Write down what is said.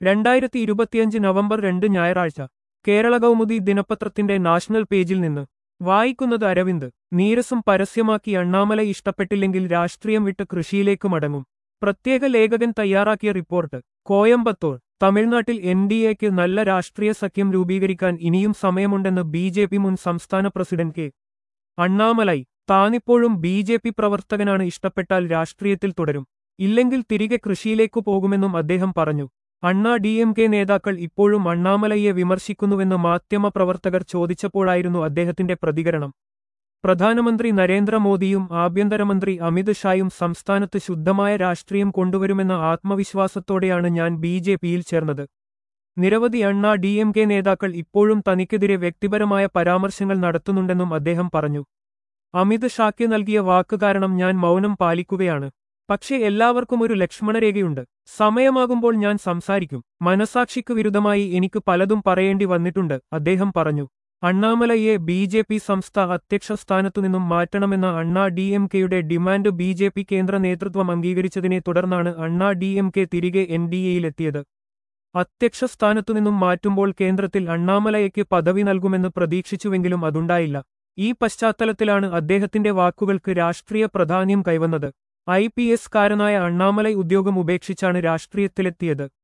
രണ്ടായിരത്തി ഇരുപത്തിയഞ്ച് നവംബർ രണ്ട് ഞായറാഴ്ച കേരള കൗമുദി ദിനപത്രത്തിന്റെ നാഷണൽ പേജിൽ നിന്ന് വായിക്കുന്നത് അരവിന്ദ് നീരസം പരസ്യമാക്കി അണ്ണാമല ഇഷ്ടപ്പെട്ടില്ലെങ്കിൽ രാഷ്ട്രീയം വിട്ട് കൃഷിയിലേക്ക് മടങ്ങും പ്രത്യേക ലേഖകൻ തയ്യാറാക്കിയ റിപ്പോർട്ട് കോയമ്പത്തൂർ തമിഴ്നാട്ടിൽ എൻ ഡി എക്ക് നല്ല രാഷ്ട്രീയ സഖ്യം രൂപീകരിക്കാൻ ഇനിയും സമയമുണ്ടെന്ന് ബി ജെ പി മുൻ സംസ്ഥാന പ്രസിഡന്റ് കെ അണ്ണാമലൈ താനിപ്പോഴും ബി ജെ പി പ്രവർത്തകനാണ് ഇഷ്ടപ്പെട്ടാൽ രാഷ്ട്രീയത്തിൽ തുടരും ഇല്ലെങ്കിൽ തിരികെ കൃഷിയിലേക്കു പോകുമെന്നും അദ്ദേഹം പറഞ്ഞു അണ്ണാ ഡി എം കെ നേതാക്കൾ ഇപ്പോഴും അണ്ണാമലയെ വിമർശിക്കുന്നുവെന്ന് മാധ്യമപ്രവർത്തകർ ചോദിച്ചപ്പോഴായിരുന്നു അദ്ദേഹത്തിന്റെ പ്രതികരണം പ്രധാനമന്ത്രി നരേന്ദ്രമോദിയും ആഭ്യന്തരമന്ത്രി അമിത് ഷായും സംസ്ഥാനത്ത് ശുദ്ധമായ രാഷ്ട്രീയം കൊണ്ടുവരുമെന്ന ആത്മവിശ്വാസത്തോടെയാണ് ഞാൻ ബി ജെ പിയിൽ ചേർന്നത് നിരവധി അണ്ണാ ഡി എം കെ നേതാക്കൾ ഇപ്പോഴും തനിക്കെതിരെ വ്യക്തിപരമായ പരാമർശങ്ങൾ നടത്തുന്നുണ്ടെന്നും അദ്ദേഹം പറഞ്ഞു അമിത് ഷായ്ക്ക് നൽകിയ വാക്ക് കാരണം ഞാൻ മൗനം പാലിക്കുകയാണ് പക്ഷേ എല്ലാവർക്കും ഒരു ലക്ഷ്മണരേഖയുണ്ട് സമയമാകുമ്പോൾ ഞാൻ സംസാരിക്കും മനസാക്ഷിക്ക് വിരുദ്ധമായി എനിക്ക് പലതും പറയേണ്ടി വന്നിട്ടുണ്ട് അദ്ദേഹം പറഞ്ഞു അണ്ണാമലയെ ബി ജെ പി സംസ്ഥാന അധ്യക്ഷ സ്ഥാനത്തുനിന്നും മാറ്റണമെന്ന അണ്ണാ ഡി എം കെയുടെ ഡിമാൻഡ് ബി ജെ പി കേന്ദ്ര നേതൃത്വം അംഗീകരിച്ചതിനെ തുടർന്നാണ് അണ്ണാ ഡി എം കെ തിരികെ എൻ ഡി എയിലെത്തിയത് അധ്യക്ഷ സ്ഥാനത്തുനിന്നും മാറ്റുമ്പോൾ കേന്ദ്രത്തിൽ അണ്ണാമലയ്ക്ക് പദവി നൽകുമെന്ന് പ്രതീക്ഷിച്ചുവെങ്കിലും അതുണ്ടായില്ല ഈ പശ്ചാത്തലത്തിലാണ് അദ്ദേഹത്തിന്റെ വാക്കുകൾക്ക് രാഷ്ട്രീയ പ്രാധാന്യം കൈവന്നത് ഐ പി എസ് കാരനായ അണ്ണാമലൈ ഉദ്യോഗം ഉപേക്ഷിച്ചാണ് രാഷ്ട്രീയത്തിലെത്തിയത്